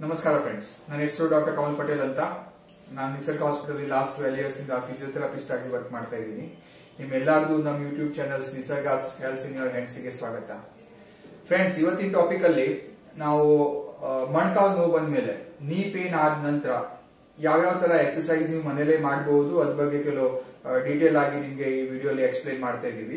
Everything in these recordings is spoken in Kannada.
ನಮಸ್ಕಾರ ಫ್ರೆಂಡ್ಸ್ ನನ್ನ ಹೆಸರು ಡಾಕ್ಟರ್ ಕಮಲ್ ಪಟೇಲ್ ಅಂತ ನಾನು Nisarga hospital last twelve years ಇಂದ ಫಿಸಿಯೋಥೆರಪಿಸ್ಟ್ ಆಗಿ ವರ್ಕ್ ಮಾಡ್ತಾ ಇದ್ದೀನಿ ನಿಮ್ಮೆಲ್ಲರದು ನಮ್ಮ YouTube channels Nisarga health in your hands ಗೆ ಸ್ವಾಗತ ಫ್ರೆಂಡ್ಸ್ ಇವತ್ತಿನ ಟಾಪಿಕ್ ಅಲ್ಲಿ ನಾವು ಆ, ಮೊಣಕಾಲು ನೋವು ಬಂದ್ಮೇಲೆ ನೀ ಪೇನ್ ಆದ ನಂತರ ಯಾವ್ಯಾವ ತರ ಎಕ್ಸರ್ಸೈಸ್ ನೀವು ಮನೇಲೇ ಮಾಡಬಹುದು ಅದ್ರ ಬಗ್ಗೆ ಕೆಲವು ಡೀಟೇಲ್ ಆಗಿ ನಿಮ್ಗೆ ಈ ವಿಡಿಯೋಲಿ ಎಕ್ಸ್ಪ್ಲೈನ್ ಮಾಡ್ತಾ ಇದ್ದೀವಿ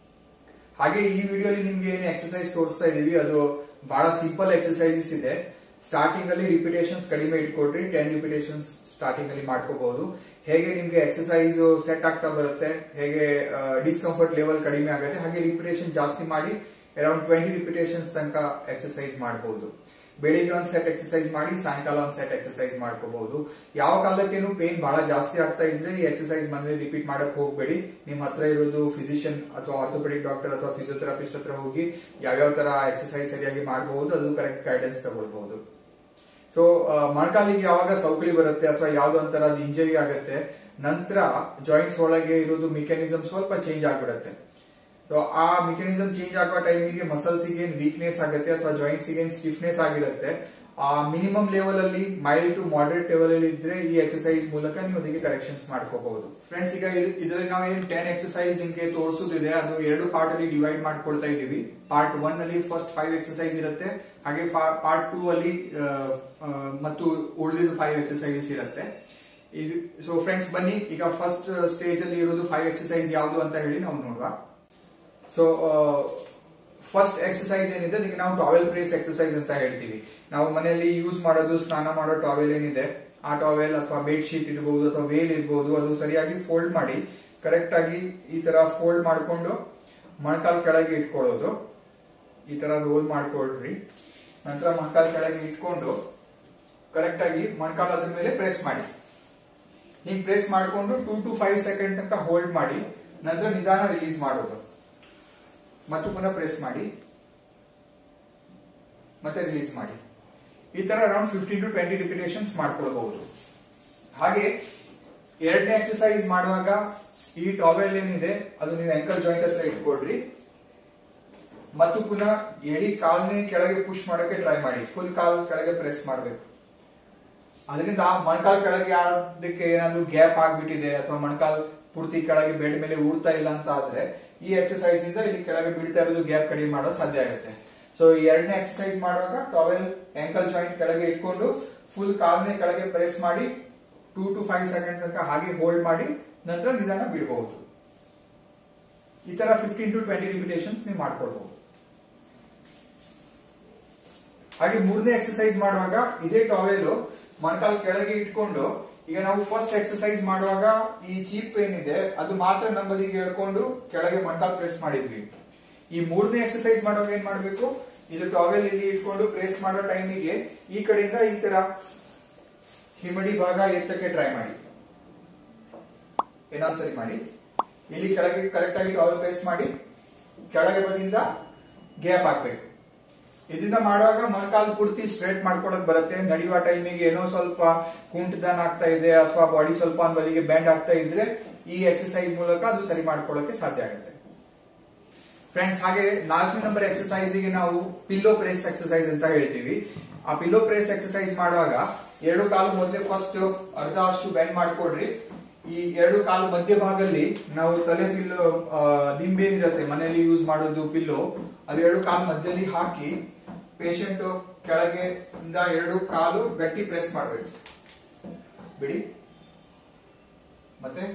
ಹಾಗೆ ಈ ವಿಡಿಯೋಲಿ ನಿಮ್ಗೆ ಏನು ಎಕ್ಸರ್ಸೈಸ್ ತೋರಿಸ್ತಾ ಇದೀವಿ ಅದು ಬಹಳ ಸಿಂಪಲ್ ಎಕ್ಸರ್ಸೈಸಸ್ ಇದೆ ಸ್ಟಾರ್ಟಿಂಗ್ ಅಲ್ಲಿ ರಿಪಿಟೇಷನ್ಸ್ ಕಡಿಮೆ ಇಟ್ಕೊಟ್ರಿ ಟೆನ್ ರಿಪಿಟೇಷನ್ಸ್ ಸ್ಟಾರ್ಟಿಂಗ್ ಅಲ್ಲಿ ಮಾಡ್ಕೋಬಹುದು ಹೇಗೆ ನಿಮ್ಗೆ ಎಕ್ಸರ್ಸೈಸ್ ಸೆಟ್ ಆಗ್ತಾ ಬರುತ್ತೆ ಹೇಗೆ ಡಿಸ್ಕಂಫರ್ಟ್ ಲೆವೆಲ್ ಕಡಿಮೆ ಆಗುತ್ತೆ ಹಾಗೆ ರಿಪಿಟೇಷನ್ ಜಾಸ್ತಿ ಮಾಡಿ ಅರೌಂಡ್ ಟ್ವೆಂಟಿ ರಿಪಿಟೇಷನ್ಸ್ ತನಕ ಎಕ್ಸರ್ಸೈಸ್ ಮಾಡಬಹುದು ಬೆಳಿಗ್ಗೆ ಒಂದ್ ಸೆಟ್ ಎಕ್ಸರ್ಸೈಸ್ ಮಾಡಿ ಸಾಯಂಕಾಲ ಒಂದ್ ಸೆಟ್ ಎಕ್ಸರ್ಸೈಸ್ ಮಾಡ್ಕೋಬಹುದು ಯಾವ ಕಾಲಕ್ಕೇನು ಪೇನ್ ಬಹಳ ಜಾಸ್ತಿ ಆಗ್ತಾ ಇದ್ರೆ ಈ ಎಕ್ಸರ್ಸೈಸ್ ಮನೇಲಿ ರಿಪೀಟ್ ಮಾಡಕ್ ಹೋಗ್ಬೇಡಿ ನಿಮ್ ಹತ್ರ ಇರೋದು ಫಿಸಿಷಿಯನ್ ಅಥವಾ ಆರ್ಥೋಪೆಡಿಕ್ ಡಾಕ್ಟರ್ ಅಥವಾ ಫಿಸಿಯೋಥೆರಪಿಸ್ಟ್ ಹತ್ರ ಹೋಗಿ ಯಾವ್ಯಾವ ತರ ಎಕ್ಸರ್ಸೈಸ್ ಸರಿಯಾಗಿ ಮಾಡಬಹುದು ಅದು ಕರೆಕ್ಟ್ ಗೈಡೆನ್ಸ್ ತಗೊಳ್ಬಹುದು ಸೊ ಮೊಣಕಾಲಿಗೆ ಯಾವಾಗ ಸೌಕಳಿ ಬರುತ್ತೆ ಅಥವಾ ಯಾವ್ದೋ ಒಂಥರ ಇಂಜರಿ ಆಗುತ್ತೆ ನಂತರ ಜಾಯಿಂಟ್ಸ್ ಒಳಗೆ ಇರೋದು ಮೆಕ್ಯಾನಿಸಮ್ ಸ್ವಲ್ಪ ಚೇಂಜ್ ಆಗ್ಬಿಡುತ್ತೆ ಸೊ ಆ ಮೆಕ್ಯಾನಿಸಮ್ ಚೇಂಜ್ ಆಗುವ ಟೈಮಿಗೆ ಮಸಲ್ಸ್ ಏನ್ ವೀಕ್ನೆಸ್ ಆಗುತ್ತೆ ಅಥವಾ ಜಾಯಿಂಟ್ಸ್ ಏನ್ ಸ್ಟಿಫ್ನೆಸ್ ಆಗಿರುತ್ತೆ ಆ ಮಿನಿಮಮ್ ಲೆವೆಲ್ ಅಲ್ಲಿ ಮೈಲ್ಡ್ ಟು ಮಾಡರೇಟ್ ಲೆವೆಲ್ ಅಲ್ಲಿ ಇದ್ರೆ ಈ ಎಕ್ಸರ್ಸೈಸ್ ಮೂಲಕ ನೀವು ಅದಕ್ಕೆ ಕರೆಕ್ಷನ್ಸ್ ಮಾಡ್ಕೋಬಹುದು ಫ್ರೆಂಡ್ಸ್ ಈಗ ಇದರಲ್ಲಿ ನಾವು ಏನ್ ಟೆನ್ ಎಕ್ಸರ್ಸೈಸ್ ನಿಮ್ಗೆ ತೋರಿಸೋದಿದೆ ಅದು ಎರಡು ಪಾರ್ಟ್ ಅಲ್ಲಿ ಡಿವೈಡ್ ಮಾಡ್ಕೊಳ್ತಾ ಇದೀವಿ ಪಾರ್ಟ್ ಒನ್ ಅಲ್ಲಿ ಫಸ್ಟ್ ಫೈವ್ ಎಕ್ಸರ್ಸೈಸ್ ಇರುತ್ತೆ ಹಾಗೆ ಪಾರ್ಟ್ ಟೂ ಅಲ್ಲಿ ಆ, ಆ, ಮತ್ತು ಉಳಿದಿದ್ದು ಫೈವ್ ಎಕ್ಸರ್ಸೈಸಸ್ ಇರುತ್ತೆ ಸೊ ಫ್ರೆಂಡ್ಸ್ ಬನ್ನಿ ಈಗ ಫಸ್ಟ್ ಸ್ಟೇಜ್ ಅಲ್ಲಿ ಇರೋದು ಫೈವ್ ಎಕ್ಸರ್ಸೈಸ್ ಯಾವುದು ಅಂತ ಹೇಳಿ ನಾವು ನೋಡುವ ಸೊ ಫಸ್ಟ್ ಎಕ್ಸರ್ಸೈಸ್ ಏನಿದೆ ಅದಕ್ಕೆ ನಾವು ಟಾವೆಲ್ ಪ್ರೇಸ್ ಎಕ್ಸರ್ಸೈಸ್ ಅಂತ ಹೇಳ್ತೀವಿ ನಾವು ಮನೆಯಲ್ಲಿ ಯೂಸ್ ಮಾಡೋದು ಸ್ನಾನ ಮಾಡೋ ಟಾವೆಲ್ ಏನಿದೆ ಆ ಟಾವೆಲ್ ಅಥವಾ ಬೆಡ್ ಶೀಟ್ ಇರಬಹುದು ಅಥವಾ ವೇಲ್ ಇರಬಹುದು ಅದು ಸರಿಯಾಗಿ ಫೋಲ್ಡ್ ಮಾಡಿ ಕರೆಕ್ಟ್ ಆಗಿ ಈ ತರ ಫೋಲ್ಡ್ ಮಾಡ್ಕೊಂಡು ಮೊಣಕಾಲ್ ಕೆಳಗೆ ಇಟ್ಕೊಳ್ಳೋದು ಈ ತರ ರೋಲ್ ಮಾಡ್ಕೊಳ್ರಿ ನಂತರ ಮೊಣಕಾಲ್ ಕೆಳಗೆ ಇಟ್ಕೊಂಡು ಕರೆಕ್ಟ್ ಆಗಿ ಮೊಣಕಾಲ್ ಅದ್ರ ಮೇಲೆ ಪ್ರೆಸ್ ಮಾಡಿ ಹಿಂಗ್ ಪ್ರೆಸ್ ಮಾಡ್ಕೊಂಡು ಟೂ ಟು ಫೈವ್ ಸೆಕೆಂಡ್ ತನಕ ಹೋಲ್ಡ್ ಮಾಡಿ ನಂತರ ನಿಧಾನ ರಿಲೀಸ್ ಮಾಡೋದು ಮತ್ತು ಪುನಃ ಪ್ರೆಸ್ ಮಾಡಿ ಮತ್ತೆ ರಿಲೀಸ್ ಮಾಡಿ ಈ ತರ around fifteen to twenty repetitions ಮಾಡ್ಕೊಳ್ಬಹುದು ಹಾಗೆ ಎರಡನೇ ಎಕ್ಸರ್ಸೈಸ್ ಮಾಡುವಾಗ ಈ ಟಾವೆಲ್ ಏನಿದೆ ಅದು ನೀವು ಅಂಕಲ್ ಜಾಯಿಂಟ್ ಹತ್ರ ಇಟ್ಕೊಡ್ರಿ ಮತ್ತು ಪುನಃ ಎಡಿ ಕಾಲ್ನೇ ಕೆಳಗೆ ಪುಷ್ ಮಾಡಕ್ಕೆ ಟ್ರೈ ಮಾಡಿ ಫುಲ್ ಕಾಲ್ ಕೆಳಗೆ ಪ್ರೆಸ್ ಮಾಡಬೇಕು ಅದರಿಂದ ಆ ಮೊಣಕಾಲ್ ಕೆಳಗೆ ಅದಕ್ಕೆ ಏನಾದ್ರು ಗ್ಯಾಪ್ ಆಗ್ಬಿಟ್ಟಿದೆ ಅಥವಾ ಮೊಣಕಾಲ್ ಪೂರ್ತಿ ಕೆಳಗೆ ಬೆಡ್ ಮೇಲೆ ಊಡ್ತಾ ಇಲ್ಲ ಅಂತ ಆದ್ರೆ ಈ ಎಕ್ಸರ್ಸೈಸ್ ಇಂದ ಇಲ್ಲಿ ಕೆಳಗೆ ಬಿಡ್ತಾ ಇರೋದು ಗ್ಯಾಪ್ ಕಡಿಮೆ ಮಾಡೋ ಸಾಧ್ಯ ಆಗುತ್ತೆ ಸೊ ಈ ಎರಡನೇ ಎಕ್ಸರ್ಸೈಸ್ ಮಾಡುವಾಗ ಟಾವೆಲ್ ಆಂಕಲ್ ಜಾಯಿಂಟ್ ಕೆಳಗೆ ಇಟ್ಕೊಂಡು ಫುಲ್ ಕಾಲ್ನೇ ಕೆಳಗೆ ಪ್ರೆಸ್ ಮಾಡಿ ಟೂ ಟು ಫೈವ್ ಸೆಕೆಂಡ್ ತನಕ ಹಾಗೆ ಹೋಲ್ಡ್ ಮಾಡಿ ನಂತರ ನಿಧಾನ ಬಿಡಬಹುದು ಈ ತರ ಫಿಫ್ಟೀನ್ ಟು ಟ್ವೆಂಟಿ ರಿಪಿಟೇಷನ್ಸ್ ನೀವು ಮಾಡ್ಕೊಳ್ಬಹುದು ಹಾಗೆ ಮೂರನೇ ಎಕ್ಸರ್ಸೈಸ್ ಮಾಡುವಾಗ ಇದೇ ಟಾವೆಲ್ ಮೊಣಕಾಲ್ ಕೆಳಗೆ ಇಟ್ಕೊಂಡು ಈಗ ನಾವು ಫಸ್ಟ್ ಎಕ್ಸರ್ಸೈಸ್ ಮಾಡುವಾಗ ಈ ಚೀಪ್ ಏನಿದೆ ಅದು ಮಾತ್ರ ನಮ್ಮ ಬದಿಗೆ ಹೇಳ್ಕೊಂಡು ಕೆಳಗೆ ಮೊಣಕಾಲ್ ಪ್ರೆಸ್ ಮಾಡಿದ್ವಿ ಈ ಮೂರನೇ ಎಕ್ಸರ್ಸೈಸ್ ಮಾಡುವಾಗ ಏನ್ ಮಾಡ್ಬೇಕು ಇದು ಟಾವೆಲ್ ಇಲ್ಲಿ ಇಟ್ಕೊಂಡು ಪ್ರೆಸ್ ಮಾಡೋ ಟೈಮಿಗೆ ಈ ಕಡೆಯಿಂದ ಈ ತರ ಹಿಮಡಿ ಭಾಗ ಎತ್ತಕ್ಕೆ ಟ್ರೈ ಮಾಡಿ ಇನ್ನೊಂದ್ಸರಿ ಮಾಡಿ ಇಲ್ಲಿ ಕೆಳಗೆ ಕರೆಕ್ಟ್ ಆಗಿ ಟಾವೆಲ್ ಪ್ರೆಸ್ ಮಾಡಿ ಕೆಳಗೆ ಬದಿಯಿಂದ ಗ್ಯಾಪ್ ಹಾಕ್ಬೇಕು ಇದರಿಂದ ಮಾಡುವಾಗ ಮೊಣಕಾಲು ಪೂರ್ತಿ ಸ್ಟ್ರೇಟ್ ಮಾಡ್ಕೊಳಕ್ ಬರುತ್ತೆ ನಡೆಯುವ ಟೈಮಿಗೆ ಏನೋ ಸ್ವಲ್ಪ ಕುಂಟದಾನ ಆಗ್ತಾ ಇದೆ ಅಥವಾ ಬಾಡಿ ಸ್ವಲ್ಪ ಒಂದ್ ಬದಿಗೆ ಬ್ಯಾಂಡ್ ಆಗ್ತಾ ಇದ್ರೆ ಈ ಎಕ್ಸರ್ಸೈಸ್ ಮೂಲಕ ಅದು ಸರಿ ಮಾಡ್ಕೊಳ್ಳೋಕೆ ಸಾಧ್ಯ ಆಗುತ್ತೆ ಫ್ರೆಂಡ್ಸ್ ಹಾಗೆ ನಾಲ್ಕನೇ ನಂಬರ್ ಎಕ್ಸರ್ಸೈಸ್ ಗೆ ನಾವು ಪಿಲ್ಲೋ ಪ್ರೆಸ್ ಎಕ್ಸರ್ಸೈಸ್ ಅಂತ ಹೇಳ್ತೀವಿ ಆ ಪಿಲ್ಲೋ ಪ್ರೆಸ್ ಎಕ್ಸರ್ಸೈಸ್ ಮಾಡುವಾಗ ಎರಡು ಕಾಲು ಮೊದಲೇ ಫಸ್ಟ್ ಅರ್ಧ ಅಷ್ಟು ಬೆಂಡ್ ಮಾಡ್ಕೊಡ್ರಿ ಈ ಎರಡು ಕಾಲು ಮಧ್ಯ ಭಾಗದಲ್ಲಿ ನಾವು ತಲೆ ಪಿಲ್ಲೋ ದಿಂಬೆ ಇರುತ್ತೆ ಮನೆಯಲ್ಲಿ ಯೂಸ್ ಮಾಡೋದು ಪಿಲ್ಲೋ ಅದು ಎರಡು ಕಾಲು ಮಧ್ಯದಲ್ಲಿ ಹಾಕಿ ಪೇಷಂಟ್ ಕೆಳಗೆ ಇಂದ ಎರಡು ಕಾಲು ಗಟ್ಟಿ ಪ್ರೆಸ್ ಮಾಡಬೇಕು ಬಿಡಿ ಮತ್ತೆ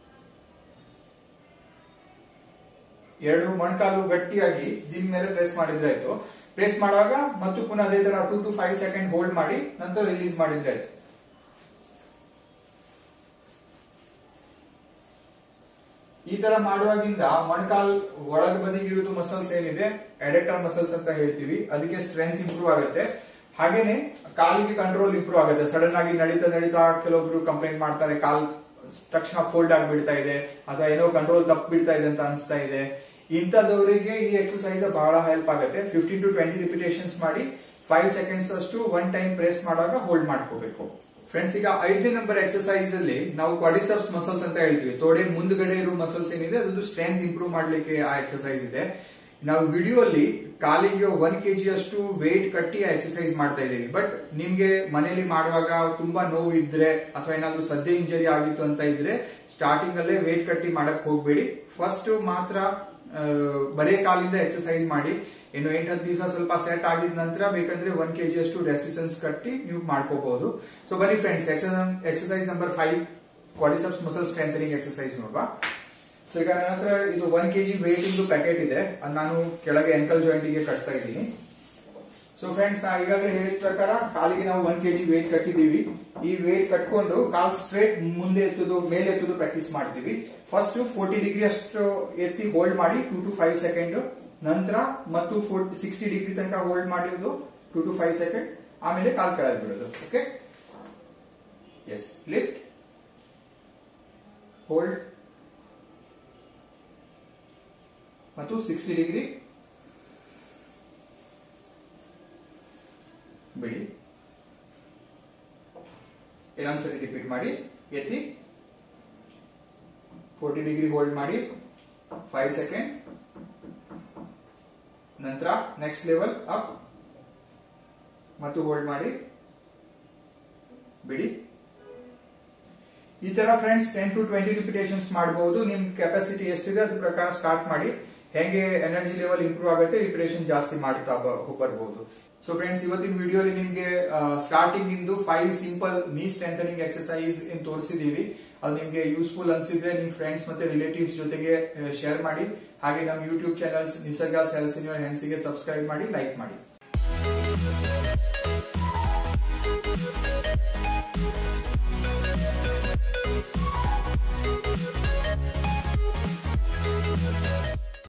ಎರಡು ಮೊಣಕಾಲು ಗಟ್ಟಿಯಾಗಿ ದಿನ ಮೇಲೆ ಪ್ರೆಸ್ ಮಾಡಿದ್ರೆ ಆಯ್ತು ಪ್ರೆಸ್ ಮಾಡುವಾಗ ಮತ್ತು ಪುನಃ ಅದೇ ತರ two to five second hold ಮಾಡಿ ನಂತರ ರಿಲೀಸ್ ಮಾಡಿದ್ರೆ ಆಯ್ತು ಈ ತರ ಮಾಡುವಾಗಿಂದ ಮೊಣಕಾಲ್ ಒಳಗ ಬದಿಗಿರುವುದು ಮಸಲ್ಸ್ ಏನಿದೆ ಎಡೆಕ್ಟರ್ ಮಸಲ್ಸ್ ಅಂತ ಹೇಳ್ತೀವಿ ಅದಕ್ಕೆ ಸ್ಟ್ರೆಂತ್ ಇಂಪ್ರೂವ್ ಆಗುತ್ತೆ ಹಾಗೇನೆ ಕಾಲಿಗೆ ಕಂಟ್ರೋಲ್ ಇಂಪ್ರೂವ್ ಆಗುತ್ತೆ ಸಡನ್ ಆಗಿ ನಡೀತಾ ನಡೀತಾ ಕೆಲವೊಬ್ರು ಕಂಪ್ಲೇಂಟ್ ಮಾಡ್ತಾರೆ ಕಾಲ್ ತಕ್ಷಣ ಫೋಲ್ಡ್ ಆಗಿಬಿಡ್ತಾ ಇದೆ ಅಥವಾ ಏನೋ ಕಂಟ್ರೋಲ್ ತಪ್ಪು ಬಿಡ್ತಾ ಇದೆ ಅಂತ ಅನಿಸ್ತಾ ಇದೆ ಇಂಥದವರಿಗೆ ಈ ಎಕ್ಸರ್ಸೈಸ್ ಬಹಳ ಹೆಲ್ಪ್ ಆಗುತ್ತೆ ಫಿಫ್ಟೀನ್ ಟು ಟ್ವೆಂಟಿ ರಿಪಿಟೇಷನ್ಸ್ ಮಾಡಿ ಫೈವ್ ಸೆಕೆಂಡ್ಸ್ ಅಷ್ಟು ಒನ್ ಟೈಮ್ ಪ್ರೆಸ್ ಮಾಡುವಾಗ ಹೋಲ್ಡ್ ಮಾಡ್ಕೋಬೇಕು ಫ್ರೆಂಡ್ಸ್ ಈಗ ಐದನೇ ನಂಬರ್ ಎಕ್ಸರ್ಸೈಸ್ ಅಲ್ಲಿ ನಾವು ಕ್ವಾಡಿಸೆಪ್ಸ್ ಮಸಲ್ಸ್ ಅಂತ ಹೇಳ್ತೀವಿ ತೋಡೆ ಮುಂದ್ಗಡೆ ಇರೋ ಮಸಲ್ಸ್ ಏನಿದೆ ಅದು ಸ್ಟ್ರೆಂತ್ ಇಂಪ್ರೂವ್ ಮಾಡ್ಲಿಕ್ಕೆ ಆ ಎಕ್ಸರ್ಸೈಸ್ ಇದೆ ನಾವು ವಿಡಿಯೋ ಅಲ್ಲಿ ಕಾಲಿಗೆ ಒನ್ ಕೆಜಿ ಅಷ್ಟು ವೇಟ್ ಕಟ್ಟಿ ಎಕ್ಸರ್ಸೈಸ್ ಮಾಡ್ತಾ ಇದ್ದೀವಿ ಬಟ್ ನಿಮ್ಗೆ ಮನೇಲಿ ಮಾಡುವಾಗ ತುಂಬಾ ನೋವು ಇದ್ರೆ ಅಥವಾ ಏನಾದ್ರು ಸದ್ಯ ಇಂಜರಿ ಆಗಿತ್ತು ಅಂತ ಇದ್ರೆ ಸ್ಟಾರ್ಟಿಂಗ್ ಅಲ್ಲೇ ವೇಟ್ ಕಟ್ಟಿ ಮಾಡಕ್ ಹೋಗ್ಬೇಡಿ ಫಸ್ಟ್ ಮಾತ್ರ ಆ, ಬರೇ ಕಾಲಿಂದ ಎಕ್ಸರ್ಸೈಸ್ ಮಾಡಿ ಇನ್ನು ಎಂಟು ಹತ್ತು ದಿವಸ ಸ್ವಲ್ಪ ಸೆಟ್ ಆಗಿದ ನಂತರ ಬೇಕಂದ್ರೆ ಒನ್ ಕೆಜಿ ಅಷ್ಟು ರೆಸಿಸ್ಟೆನ್ಸ್ ಕಟ್ಟಿ ನೀವು ಮಾಡ್ಕೋಬಹುದು ಸೊ ಬನ್ನಿ friends exercise number five quadriceps muscle strengthening exercise ನೋಡುವ ಸೊ ಈಗ ನನ್ನ ಹತ್ರ ಇದು ಒನ್ ಕೆಜಿ ವೇಟ್ ಇಂದು ಪ್ಯಾಕೆಟ್ ಇದೆ ಅದ್ ನಾನು ಕೆಳಗೆ ಎಂಕಲ್ ಜಾಯಿಂಟ್ ಗೆ ಕಟ್ತಾ ಇದ್ದೀನಿ ಸೊ ಫ್ರೆಂಡ್ಸ್ ನಾ ಈಗಾಗಲೇ ಹೇಳಿದ ಪ್ರಕಾರ ಕಾಲಿಗೆ ನಾವು ಒನ್ ಕೆಜಿ ವೇಟ್ ಕಟ್ಟಿದೀವಿ ಈ ವೇಟ್ ಕಟ್ಕೊಂಡು ಕಾಲ್ ಸ್ಟ್ರೇಟ್ ಮುಂದೆ ಎತ್ತುದು ಮೇಲೆ ಎತ್ತುದು ಪ್ರಾಕ್ಟೀಸ್ ಮಾಡ್ತೀವಿ ಫಸ್ಟ್ ಫೋರ್ಟಿ ಡಿಗ್ರಿ ಅಷ್ಟು ಎತ್ತಿ ಹೋಲ್ಡ್ ಮಾಡಿ ಟೂ ಟು ಫೈವ್ ಸೆಕೆಂಡ್ ನಂತರ ಮತ್ತು ಸಿಕ್ಸ್ಟಿ ಡಿಗ್ರಿ ತನಕ ಹೋಲ್ಡ್ ಮಾಡಿರೋದು ಟೂ ಟು ಫೈವ್ ಸೆಕೆಂಡ್ ಆಮೇಲೆ ಕಾಲ್ ಕೆಳಗೆ ಬಿಡೋದು ಓಕೆ ಎಸ್ ಲಿಫ್ಟ್ ಹೋಲ್ಡ್ ಮತ್ತು ಸಿಕ್ಸ್ಟಿ ಡಿಗ್ರಿ ಬಿಡಿ ಇನ್ನೊಂದ್ಸರಿ ರಿಪೀಟ್ ಮಾಡಿ ಎತ್ತಿ ಫೋರ್ಟಿ ಡಿಗ್ರಿ ಹೋಲ್ಡ್ ಮಾಡಿ ಫೈವ್ ಸೆಕೆಂಡ್ ನಂತರ ನೆಕ್ಸ್ಟ್ ಲೆವೆಲ್ ಅಪ್ ಮತ್ತು ಹೋಲ್ಡ್ ಮಾಡಿ ಬಿಡಿ ಈ ತರ friends ten to twenty repetitions ಮಾಡಬಹುದು ನಿಮ್ ಕೆಪಾಸಿಟಿ ಎಷ್ಟಿದೆ ಅದ್ರ ಪ್ರಕಾರ ಸ್ಟಾರ್ಟ್ ಮಾಡಿ ಹೇಗೆ ಎನರ್ಜಿ ಲೆವೆಲ್ ಇಂಪ್ರೂವ್ ಆಗುತ್ತೆ ರಿಪಿಟೇಷನ್ ಜಾಸ್ತಿ ಮಾಡ್ತಾ ಬ- ಬರ್ಬೋದು ಸೊ ಫ್ರೆಂಡ್ಸ್ ಇವತ್ತಿನ ವಿಡಿಯೋಲಿ ನಿಮ್ಗೆ ಸ್ಟಾರ್ಟಿಂಗ್ ಇಂದು five simple knee strengthening exercise ಏನ್ ತೋರಿಸಿದೀವಿ ಅದು ನಿಮ್ಗೆ ಯೂಸ್ಫುಲ್ ಅನ್ಸಿದ್ರೆ ನಿಮ್ ಫ್ರೆಂಡ್ಸ್ ಮತ್ತೆ ರಿಲೇಟಿವ್ಸ್ ಜೊತೆಗೆ ಶೇರ್ ಮಾಡಿ ಹಾಗೆ ನಮ್ಮ YouTube channels Nisarga cells in hands ಗೆ ಸಬ್ಸ್ಕ್ರೈಬ್ ಮಾಡಿ ಲೈಕ್ ಮಾಡಿ